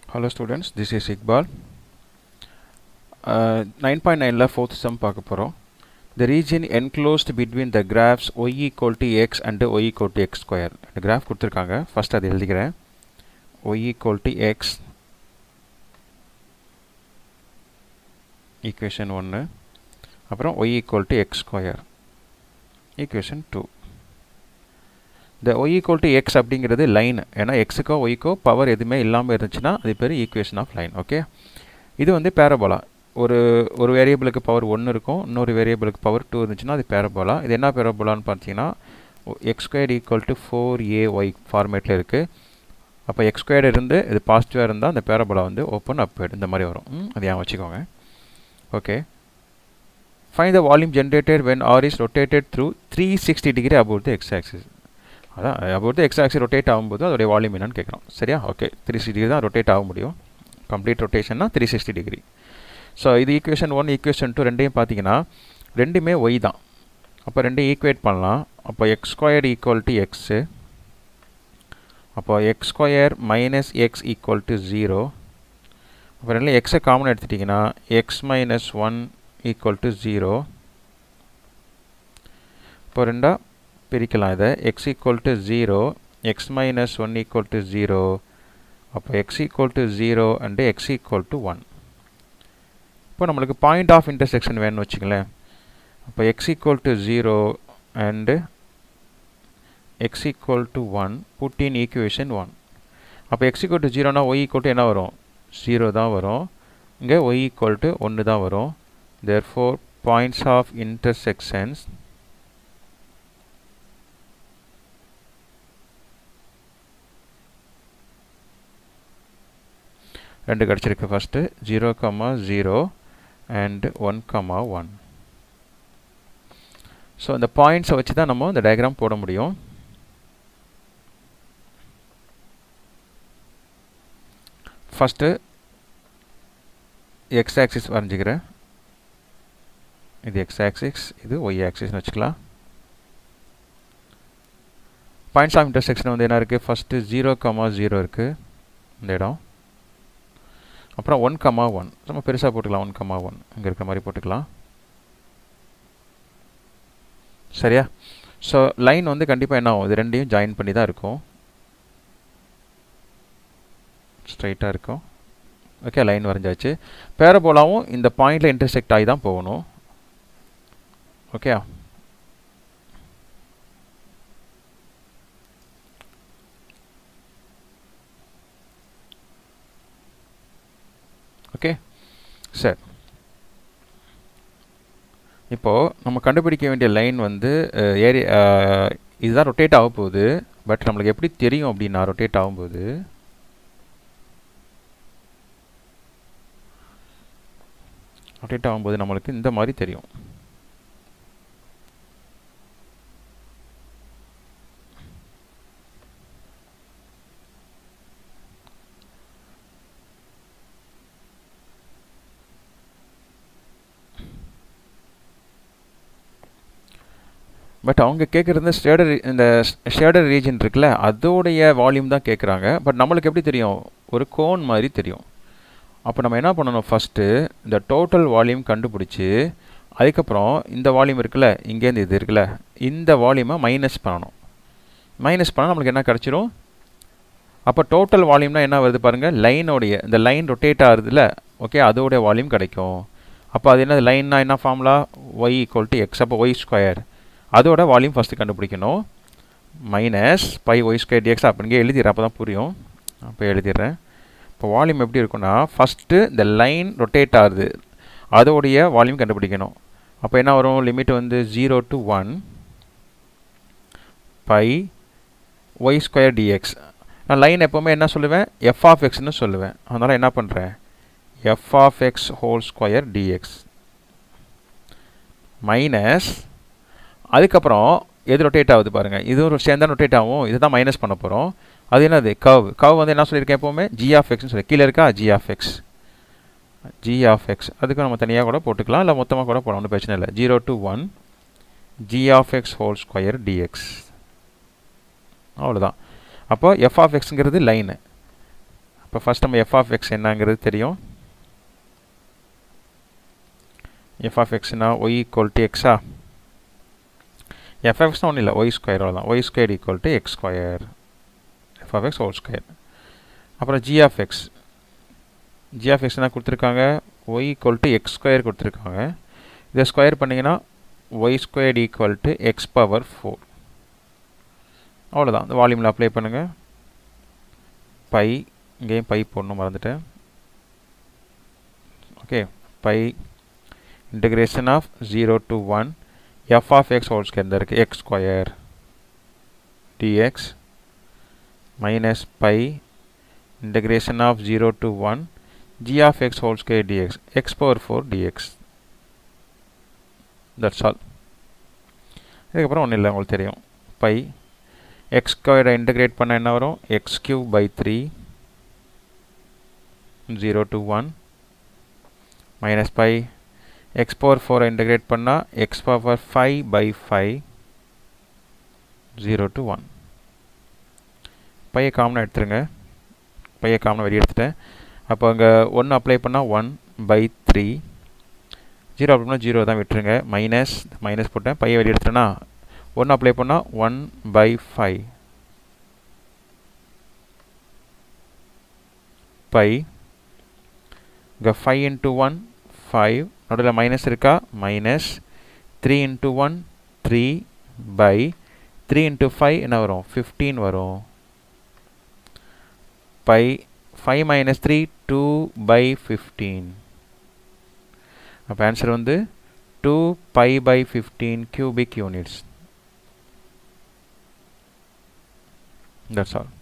Hello students, this is Iqbal. Uh, 9.9ல fourth sum பார்க்க போகிறோம் The region enclosed between the graphs y equal to x and y equal to x square. இந்த graph கொடுத்துருக்காங்க first அது எழுதிக்கிறேன் y equal to x equation ஒன்று அப்புறம் y equal to x square equation two இந்த Y equal to X அப்படிங்கிறது line ஏன்னா எக்ஸுக்கோ ஒய்க்கோ பவர் எதுவுமே இல்லாமல் இருந்துச்சுன்னா அது பேர் ஈக்குவேஷன் ஆஃப் லைன் ஓகே இது வந்து பேரபோலா ஒரு ஒரு வேரியபிளுக்கு பவர் ஒன்று இருக்கும் இன்னொரு வேரியபிளுக்கு பவர் டூ இருந்துச்சுன்னா அது பேரபோலா இது என்ன பேரபோலான்னு பார்த்தீங்கன்னா x square equal to four a y ஃபார்மேட்டில் இருக்குது அப்போ எக்ஸ் ஸ்கொயர் இருந்து இது பாசிட்டிவாக இருந்தால் அந்த பேரபோலா வந்து ஓப்பன் அப் இந்த மாதிரி வரும் அது ஏன் வச்சுக்கோங்க okay fine the volume generated when R is rotated through three sixty degree about the x axis அதான் அபவுட் எக்ஸ் ஆக்சி ரொட்டேட் ஆகும்போது அதோடைய வால்யூம் என்னன்னு கேட்குறோம் சரியா ஓகே த்ரீ சிக்ஸ்டி டிகிரி தான் ரொட்டேட் ஆக முடியும் கம்ப்ளீட் ரொட்டேஷன்னா த்ரீ சிக்ஸ்டி டிகிரி ஸோ இது ஈக்குவேஷன் ஒன் ஈக்குவேஷன் டூ ரெண்டையும் பார்த்தீங்கன்னா ரெண்டுமே ஒய் தான் அப்போ ரெண்டையும் ஈக்குவேட் பண்ணலாம் அப்போ x square equal to x அப்போ x square minus x equal to zero அப்போ ரெண்டில் எக்ஸை காமன் எடுத்துட்டிங்கன்னா x minus one equal to zero இப்போ ரெண்டா பிரிக்கலாம் இதை x equal to zero x minus one equal to zero அப்போ x equal to zero and x equal to one இப்போ நம்மளுக்கு பாயிண்ட் ஆஃப் இன்டர்செக்ஷன் வேணும்னு வச்சுங்களேன் அப்போ x equal to zero and x equal to one put in equation one அப்போ x equal to ஜீரோனா y equal to என்ன வரும் zero தான் வரும் இங்கே ஒய் ஈக்குவல் டு ஒன்று தான் வரும் therefore points of intersections ரெண்டு கிடச்சிருக்கு first zero comma zero and one comma one so இந்த பாயிண்ட்ஸை வச்சு தான் நம்ம இந்த டயக்ராம் போட முடியும் ஃபஸ்ட்டு எக்ஸ் ஆக்சிஸ் வரைஞ்சிக்கிறேன் இது எக்ஸ் ஆக்சிஸ் இது ஒய் ஆக்சிஸ்னு வச்சுக்கலாம் பாயிண்ட்ஸ் ஆஃப் இன்டர்செக்ஷன் வந்து என்ன இருக்குது ஃபஸ்ட்டு ஜீரோ கம்மா ஜீரோ இருக்குது இந்த இடம் அப்புறம் ஒன் கமா ஒன் நம்ம பெருசாக போட்டுக்கலாம் ஒன் கமா ஒன் இங்கே இருக்கிற மாதிரி போட்டுக்கலாம் சரியா ஸோ லைன் வந்து கண்டிப்பாக என்ன ஆகும் இது ரெண்டையும் ஜாயின் பண்ணி தான் இருக்கும் ஸ்ட்ரைட்டாக இருக்கும் ஓகே லைன் வரைஞ்சாச்சு பேரபோலாவும் இந்த பாயிண்டில் இன்டர்செக்ட் ஆகி தான் போகணும் ஓகே ஓகே சரி இப்போது நம்ம கண்டுபிடிக்க வேண்டிய லைன் வந்து ஏரியா இதுதான் ரொட்டேட் ஆக போகுது பட் நம்மளுக்கு எப்படி தெரியும் அப்படின்னா ரொட்டேட் ஆகும்போது ரொட்டேட் ஆகும்போது நம்மளுக்கு இந்த மாதிரி தெரியும் பட் அவங்க கேட்குறது ஷேடர் இந்த ஷேடர் ரீஜன் இருக்குல்ல அதோடைய வால்யூம் தான் கேட்குறாங்க பட் நம்மளுக்கு எப்படி தெரியும் ஒரு கோன் மாதிரி தெரியும் அப்போ நம்ம என்ன பண்ணணும் ஃபஸ்ட்டு இந்த டோட்டல் வால்யூம் கண்டுபிடிச்சி அதுக்கப்புறம் இந்த வால்யூம் இருக்குல்ல இங்கேருந்து இது இருக்குல்ல இந்த வால்யூமை மைனஸ் பண்ணணும் மைனஸ் பண்ணால் நம்மளுக்கு என்ன கிடச்சிரும் அப்போ டோட்டல் வால்யூம்னா என்ன வருது பாருங்கள் லைனோடைய இந்த லைன் ரொட்டேட் ஆகுதுல ஓகே அதோடைய வால்யூம் கிடைக்கும் அப்போ அது என்ன லைன்னா என்ன formula y equal to x அப்போ ஒய் ஸ்கொயர் அதோட வால்யூம் ஃபஸ்ட்டு கண்டுபிடிக்கணும் minus pi y square dx அப்படிங்க எழுதிடுறேன் அப்போ தான் புரியும் அப்போ எழுதிடுறேன் இப்போ வால்யூம் எப்படி இருக்குன்னா ஃபஸ்ட்டு இந்த லைன் ரொட்டேட் ஆகுது அதோடைய வால்யூம் கண்டுபிடிக்கணும் அப்போ என்ன வரும் லிமிட் வந்து zero to one pi y square dx நான் லைன் எப்போவுமே என்ன சொல்லுவேன் எஃப் ஆஃப் எக்ஸ்னு சொல்லுவேன் அதனால் என்ன பண்ணுறேன் f of x whole square dx minus அதுக்கப்புறம் எது ரொட்டேட் ஆகுது பாருங்கள் இது ஒரு சேர்ந்தா ரொட்டேட் ஆகும் இதுதான் மைனஸ் பண்ண போகிறோம் அது என்னது கவ் கவ் வந்து என்ன சொல்லியிருக்கேன் எப்போவுமே ஜி ஆஃப் எக்ஸ்னு சொல்லி கீழே இருக்கா g of x g of x அதுக்கு நம்ம தனியாக கூட போட்டுக்கலாம் இல்லை மொத்தமாக கூட போடலாம் ஒன்றும் பிரச்சனை இல்லை zero to one g of x whole square dx அவ்வளோதான் அப்போ எஃப் ஆஃப் எக்ஸுங்கிறது லைனு இப்போ ஃபஸ்ட் நம்ம எஃப் ஆஃப் எக்ஸ் என்னங்கிறது தெரியும் எஃப் ஆஃப் எக்ஸ்னா ஒய் ஈக்குவல் டு எக்ஸா எஃப் எக்ஸ்னா ஒன்றும் இல்லை ஒய் ஸ்கொயர் தான் y square equal to x square f of x whole square அப்புறம் g of x g of x என்ன கொடுத்துருக்காங்க y equal to x square கொடுத்துருக்காங்க இதை ஸ்கொயர் பண்ணிங்கன்னா Y square equal to x power four அவ்வளோதான் இந்த வால்யூமில் அப்ளை பண்ணுங்கள் பை இங்கேயும் பை போடணும் மறந்துட்டேன் okay pi integration of 0 to 1 f of x whole square இந்த இருக்கு x square dx minus pi integration of 0 to 1 g of x whole square dx x power 4 dx that's all இதுக்கப்புறம் ஒன்றும் இல்லை உங்களுக்கு தெரியும் பை எக்ஸ் ஸ்கொயரை integrate பண்ண என்ன வரும் x cube by three zero to one minus pi x power ஃபோரை இன்டகிரேட் பண்ணால் x power five by five zero to one பையை காமனாக எடுத்துருங்க பையை காமனாக வெளியே எடுத்துட்டேன் அப்போ அங்கே ஒன்று அப்ளை பண்ணால் one by three zero apply பண்ணால் ஜீரோ தான் விட்டுருங்க மைனஸ் மைனஸ் போட்டேன் பையை வெளியே எடுத்துட்டேன்னா ஒன்று அப்ளை பண்ணால் ஒன் பை ஃபைவ் பை இங்கே ஃபைவ் இன்ட்டு ஒன் ஃபைவ் நடுவில் மைனஸ் இருக்கா minus three into one three by three into five என்ன வரும் ஃபிஃப்டீன் வரும் by five minus three two by fifteen அப்போ ஆன்சர் வந்து two pi by fifteen cubic units that's all